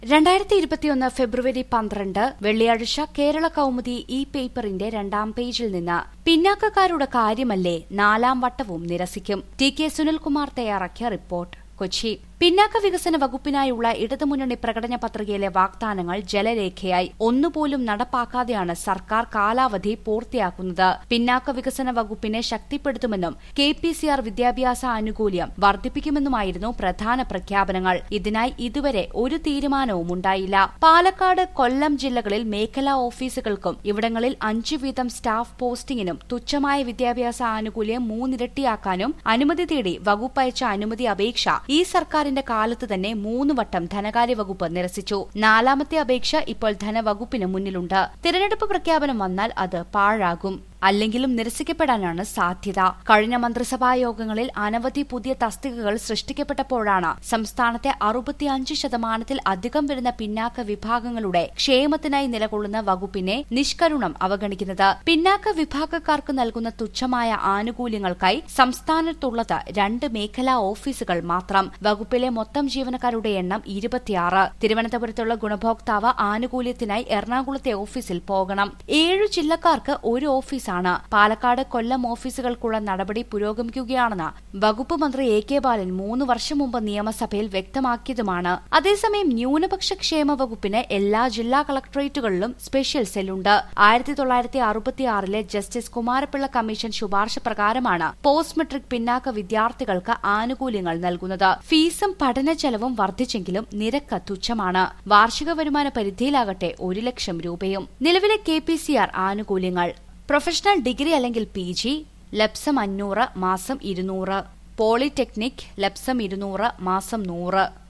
രണ്ടായിരത്തി ഇരുപത്തിയൊന്ന് ഫെബ്രുവരി പന്ത്രണ്ട് വെള്ളിയാഴ്ച കേരള കൗമുദി ഇ പേപ്പറിന്റെ രണ്ടാം പേജിൽ നിന്ന് പിന്നാക്കക്കാരുടെ കാര്യമല്ലേ നാലാം വട്ടവും നിരസിക്കും ടി കെ സുനിൽകുമാർ തയ്യാറാക്കിയ റിപ്പോർട്ട് കൊച്ചി പിന്നാക്ക വികസന വകുപ്പിനായുള്ള ഇടതുമുന്നണി പ്രകടന പത്രികയിലെ വാഗ്ദാനങ്ങൾ ജലരേഖയായി ഒന്നുപോലും നടപ്പാക്കാതെയാണ് സർക്കാർ കാലാവധി പൂർത്തിയാക്കുന്നത് പിന്നാക്ക വികസന വകുപ്പിനെ ശക്തിപ്പെടുത്തുമെന്നും കെ പി സി ആർ വിദ്യാഭ്യാസ ആനുകൂല്യം വർദ്ധിപ്പിക്കുമെന്നുമായിരുന്നു പ്രധാന പ്രഖ്യാപനങ്ങൾ ഇതിനായി ഇതുവരെ ഒരു തീരുമാനവും ഉണ്ടായില്ല പാലക്കാട് കൊല്ലം ജില്ലകളിൽ മേഖലാ ഓഫീസുകൾക്കും ഇവിടങ്ങളിൽ അഞ്ചു വീതം സ്റ്റാഫ് പോസ്റ്റിംഗിനും തുച്ഛമായ വിദ്യാഭ്യാസ ആനുകൂല്യം മൂന്നിരട്ടിയാക്കാനും അനുമതി തേടി വകുപ്പയച്ച അനുമതി അപേക്ഷ ഈ സർക്കാരിന്റെ കാലത്ത് തന്നെ മൂന്ന് വട്ടം ധനകാര്യ വകുപ്പ് നിരസിച്ചു നാലാമത്തെ അപേക്ഷ ഇപ്പോൾ ധനവകുപ്പിന് മുന്നിലുണ്ട് തിരഞ്ഞെടുപ്പ് പ്രഖ്യാപനം വന്നാൽ അത് പാഴാകും അല്ലെങ്കിലും നിരസിക്കപ്പെടാനാണ് സാധ്യത കഴിഞ്ഞ മന്ത്രിസഭാ യോഗങ്ങളിൽ അനവധി പുതിയ തസ്തികകൾ സൃഷ്ടിക്കപ്പെട്ടപ്പോഴാണ് സംസ്ഥാനത്തെ അറുപത്തിയഞ്ച് ശതമാനത്തിൽ അധികം വരുന്ന പിന്നാക്ക വിഭാഗങ്ങളുടെ ക്ഷേമത്തിനായി നിലകൊള്ളുന്ന വകുപ്പിനെ നിഷ്കരുണം അവഗണിക്കുന്നത് പിന്നാക്ക വിഭാഗക്കാർക്ക് നൽകുന്ന തുച്ഛമായ ആനുകൂല്യങ്ങൾക്കായി സംസ്ഥാനത്തുള്ളത് രണ്ട് മേഖലാ ഓഫീസുകൾ മാത്രം വകുപ്പിലെ മൊത്തം ജീവനക്കാരുടെ എണ്ണം ഇരുപത്തിയാറ് തിരുവനന്തപുരത്തുള്ള ഗുണഭോക്താവ് ആനുകൂല്യത്തിനായി എറണാകുളത്തെ ഓഫീസിൽ പോകണം ഏഴു ജില്ലക്കാർക്ക് ഒരു ഓഫീസ് ആണ് പാലക്കാട് കൊല്ലം ഓഫീസുകൾക്കുള്ള നടപടി പുരോഗമിക്കുകയാണെന്ന് വകുപ്പ് മന്ത്രി എ കെ ബാലൻ മൂന്ന് വർഷം മുമ്പ് നിയമസഭയിൽ വ്യക്തമാക്കിയതുമാണ് അതേസമയം ന്യൂനപക്ഷ ക്ഷേമ വകുപ്പിന് എല്ലാ ജില്ലാ കളക്ടറേറ്റുകളിലും സ്പെഷ്യൽ സെല്ലുണ്ട് ആയിരത്തി തൊള്ളായിരത്തി അറുപത്തിയാറിലെ ജസ്റ്റിസ് കുമാരപിള്ള കമ്മീഷൻ ശുപാർശ പ്രകാരമാണ് പോസ്റ്റ് മെട്രിക് പിന്നാക്ക വിദ്യാർത്ഥികൾക്ക് ആനുകൂല്യങ്ങൾ നൽകുന്നത് ഫീസും പഠന ചെലവും വർദ്ധിച്ചെങ്കിലും നിരക്ക് തുച്ഛമാണ് വാർഷിക വരുമാന പരിധിയിലാകട്ടെ ഒരു ലക്ഷം രൂപയും നിലവിലെ കെ പി സി ആർ ആനുകൂല്യങ്ങൾ പ്രൊഫഷണൽ ഡിഗ്രി അല്ലെങ്കിൽ പി ജി ലപ്സം അഞ്ഞൂറ് മാസം ഇരുന്നൂറ് പോളിടെക്നിക് ലപ്സം ഇരുന്നൂറ് മാസം നൂറ്